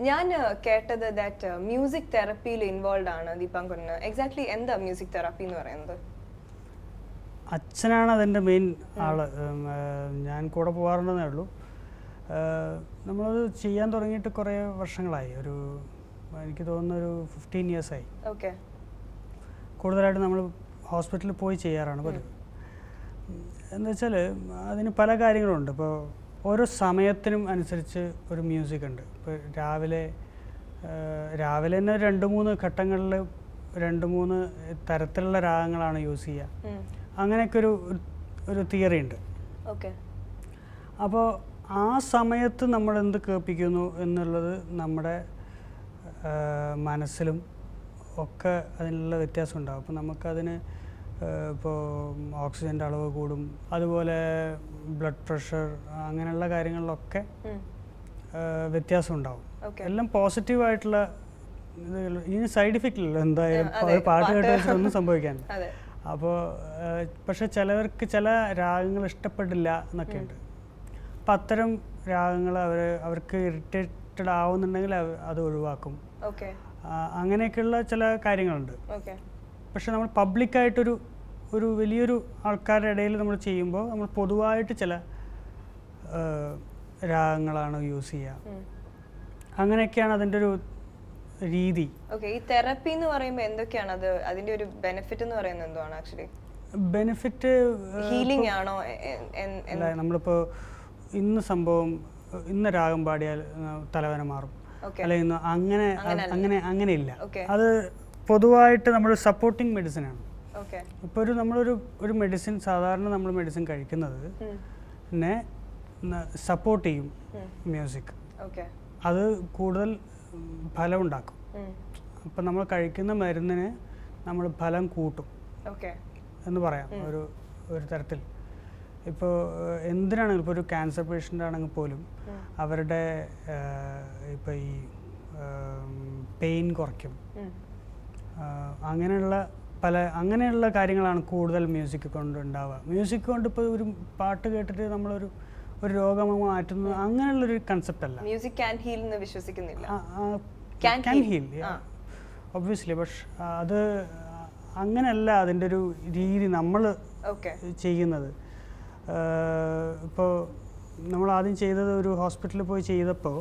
ഞാൻ uh, കേട്ടത് that music തെറപ്പിയിൽ ഇൻവോൾവ് ആണ് ദീപാങ്കുരന് എക്സാക്ട്ലി എന്താ മ്യൂസിക് തെറാപ്പി എന്ന് പറയുന്നത് അച്ഛനാണ് അതിൻ്റെ മെയിൻ ആള് ഉം, ആ, ഞാൻ കൂടെ പോകാറുണ്ടെന്നേ ഉള്ളൂ ആ, നമ്മളത് ചെയ്യാൻ തുടങ്ങിയിട്ട് കുറേ വർഷങ്ങളായി ഒരു എനിക്ക് തോന്നുന്നു ഒരു ഫിഫ്റ്റീൻ ഇയേഴ്സായി ഓക്കെ കൂടുതലായിട്ട് നമ്മൾ ഹോസ്പിറ്റലിൽ പോയി ചെയ്യാറാണ് പതിവ് എന്ന് വെച്ചാൽ അതിന് പല കാര്യങ്ങളുണ്ട് ഇപ്പോൾ ഓരോ സമയത്തിനും അനുസരിച്ച് ഒരു മ്യൂസിക് ഉണ്ട് ഇപ്പോൾ രാവിലെ ആ, രാവിലെ തന്നെ രണ്ട് മൂന്ന് ഘട്ടങ്ങളിൽ രണ്ട് മൂന്ന് തരത്തിലുള്ള രാഗങ്ങളാണ് യൂസ് ചെയ്യുക അങ്ങനെയൊക്കെ ഒരു ഒരു തിയറി ഉണ്ട് ഓക്കെ അപ്പോൾ ആ സമയത്ത് നമ്മൾ എന്ത് കേൾപ്പിക്കുന്നു എന്നുള്ളത് നമ്മുടെ ആ, മനസ്സിലും ഒക്കെ അതിനുള്ള വ്യത്യാസം ഉണ്ടാകും അപ്പോൾ നമുക്കതിന് ഇപ്പോൾ ഓക്സിജൻ്റെ അളവ് കൂടും അതുപോലെ ബ്ലഡ് പ്രഷർ അങ്ങനെയുള്ള കാര്യങ്ങളിലൊക്കെ ആ, വ്യത്യാസം ഉണ്ടാവും Okay. എല്ലാം പോസിറ്റീവായിട്ടുള്ള ഇത് ഇനി സൈഡ് ഇഫക്റ്റ് ഇല്ലല്ലോ എന്തായാലും ആ, അതെ. ഒരു പാട്ട് കേട്ട് പാട്ട് വെച്ചിട്ട് ഒന്നും സംഭവിക്കാൻ അതെ അപ്പോൾ പക്ഷെ ചിലവർക്ക് ചില രാഗങ്ങൾ ഇഷ്ടപ്പെടില്ല എന്നൊക്കെ ഉണ്ട് അപ്പം അത്തരം രാഗങ്ങൾ അവർ അവർക്ക് ഇറിറ്റേറ്റഡ് ആവുന്നുണ്ടെങ്കിൽ അവ- അത് ഒഴിവാക്കും ഓക്കെ ആ, അങ്ങനെയൊക്കെയുള്ള ചില കാര്യങ്ങളുണ്ട് ഓക്കെ പക്ഷെ നമ്മൾ പബ്ലിക്കായിട്ടൊരു ഒരു വലിയൊരു ആൾക്കാരുടെ ഇടയിൽ നമ്മൾ ചെയ്യുമ്പോൾ നമ്മൾ പൊതുവായിട്ട് ചില ആ, രാഗങ്ങളാണ് യൂസ് ചെയ്യുക അങ്ങനെയൊക്കെയാണ് അതിൻ്റെ ഒരു രീതി ഓക്കെ ഈ തെറപ്പി എന്ന് പറയുമ്പോൾ എന്തൊക്കെയാണ് അത് അതിന്റെ ഒരു ബെനിഫിറ്റ് എന്ന് പറയുന്നത് എന്താണ് ആക്ച്വലി ബെനിഫിറ്റ് ഹീലിംഗ് ആണോ എ- എ- എൻ- എൻ- അല്ല നമ്മളിപ്പോൾ ഇന്ന് സംഭവം ഇന്ന് രാഗം പാടിയാൽ ആ, തലവേദന മാറും Okay. അല്ലെ ഇന്ന് അങ്ങനെ അങ്ങനെയല്ല. അങ്ങനെ അങ്ങനെയില്ല Okay. അത് പൊതുവായിട്ട് നമ്മൾ സപ്പോർട്ടിങ് മെഡിസിൻ ആണ് ഓക്കെ ഇപ്പോൾ ഒരു നമ്മളൊരു ഒരു മെഡിസിൻ സാധാരണ നമ്മൾ മെഡിസിൻ കഴിക്കുന്നത് നെ സപ്പോർട്ട് ചെയ്യും മ്യൂസിക് ഓക്കെ അത് കൂടുതൽ ഉം, ഫലം ഉണ്ടാക്കും അപ്പം നമ്മൾ കഴിക്കുന്ന മരുന്നിന് നമ്മൾ ഫലം കൂട്ടും ഓക്കെ എന്ന് പറയാം ഒരു ഒരു തരത്തിൽ ഇപ്പോൾ എന്തിനാണെങ്കിലും ഇപ്പോൾ ഒരു ക്യാൻസർ പേഷ്യൻ്റ് ആണെങ്കിൽ പോലും അവരുടെ ഇപ്പോൾ ഈ പെയിൻ കുറയ്ക്കും ആ, അങ്ങനെയുള്ള പല അങ്ങനെയുള്ള കാര്യങ്ങളാണ് കൂടുതൽ മ്യൂസിക് കൊണ്ട് ഉണ്ടാവുക മ്യൂസിക് കൊണ്ട് ഇപ്പോൾ ഒരു പാട്ട് കേട്ടിട്ട് നമ്മളൊരു ഒരു രോഗം മാറ്റുന്നു അങ്ങനെയുള്ളൊരു കൺസെപ്റ്റ് അല്ല മ്യൂസിക് ക്യാൻ ഹീൽ എന്ന് വിശ്വസിക്കുന്നില്ല ക്യാൻ Can ഹീൽ heal. ആ. ഒബ്വിയസ്ലി പക്ഷെ അത് അങ്ങനെയല്ല അതിൻ്റെ ഒരു രീതി നമ്മൾ ഓക്കെ ചെയ്യുന്നത് ഇപ്പോൾ നമ്മൾ ആദ്യം ചെയ്തത് ഒരു ഹോസ്പിറ്റലിൽ പോയി ചെയ്തപ്പോൾ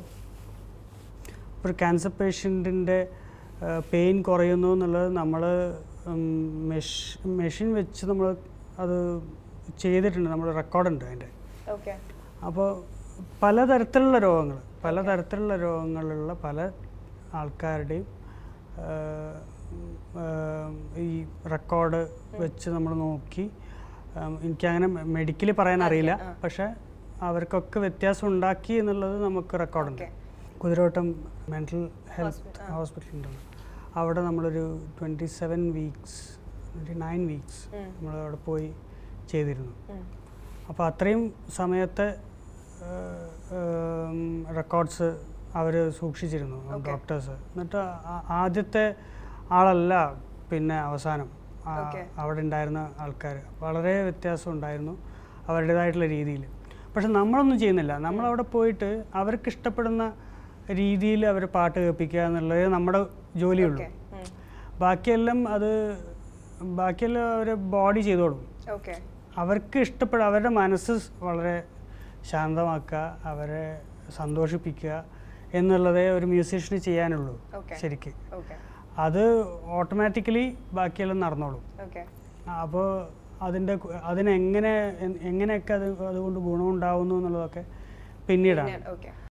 ഒരു ക്യാൻസർ പേഷ്യൻറ്റിൻ്റെ പെയിൻ കുറയുന്നു എന്നുള്ളത് നമ്മൾ മെഷ് മെഷീൻ വെച്ച് നമ്മൾ അത് ചെയ്തിട്ടുണ്ട് നമ്മൾ റെക്കോർഡുണ്ട് അതിൻ്റെ ഓക്കെ അപ്പോൾ പലതരത്തിലുള്ള രോഗങ്ങൾ പലതരത്തിലുള്ള രോഗങ്ങളുള്ള പല ആൾക്കാരുടെയും ആ, ആ, ഈ റെക്കോർഡ് വെച്ച് നമ്മൾ നോക്കി ആ, എനിക്കങ്ങനെ മെഡിക്കലി പറയാൻ അറിയില്ല ആ. പക്ഷെ അവർക്കൊക്കെ വ്യത്യാസം ഉണ്ടാക്കി എന്നുള്ളത് നമുക്ക് റെക്കോർഡുണ്ട് Okay. കുതിരോട്ടം മെൻ്റൽ ഹെൽത്ത് Hospital, ആ. ഹോസ്പിറ്റൽ ഉണ്ടല്ലോ അവിടെ നമ്മളൊരു twenty seven weeks twenty nine weeks ഉം. നമ്മൾ അവിടെ പോയി ചെയ്തിരുന്നു ഉം. അപ്പോൾ അത്രയും സമയത്തെ റെക്കോർഡ്സ് അവർ സൂക്ഷിച്ചിരുന്നു Okay. ഡോക്ടേഴ്സ് എന്നിട്ട് ആ- ആദ്യത്തെ ആളല്ല പിന്നെ അവസാനം ആ Okay. അവിടെ ഉണ്ടായിരുന്ന ആൾക്കാർ വളരെ വ്യത്യാസം ഉണ്ടായിരുന്നു അവരുടേതായിട്ടുള്ള രീതിയിൽ പക്ഷെ നമ്മളൊന്നും ചെയ്യുന്നില്ല നമ്മളവിടെ പോയിട്ട് അവർക്ക് ഇഷ്ടപ്പെടുന്ന രീതിയിൽ അവർ പാട്ട് കേൾപ്പിക്കുക എന്നുള്ളത് നമ്മുടെ ജോലിയുള്ളൂ ഓക്കെ ഉം. ബാക്കിയെല്ലാം അത് ബാക്കിയെല്ലാം അവർ ബോഡി ചെയ്തോളും ഓക്കെ അവർക്ക് ഇഷ്ടപ്പെടുക അവരുടെ മനസ്സ് സ് വളരെ ശാന്തമാക്കുക അവരെ സന്തോഷിപ്പിക്കുക എന്നുള്ളതേ ഒരു മ്യൂസീഷ്യന് ചെയ്യാനുള്ളൂ Okay. ശരിക്ക് ഓക്കെ അത് ഓട്ടോമാറ്റിക്കലി ബാക്കിയെല്ലാം നടന്നോളും ഓക്കെ അപ്പോൾ അതിൻ്റെ കു- അതിനെങ്ങനെ എ- എങ്ങനെയൊക്കെ അത് അതുകൊണ്ട് ഗുണമുണ്ടാവുന്നു എന്നുള്ളതൊക്കെ പിന്നീടാണ് ഓക്കെ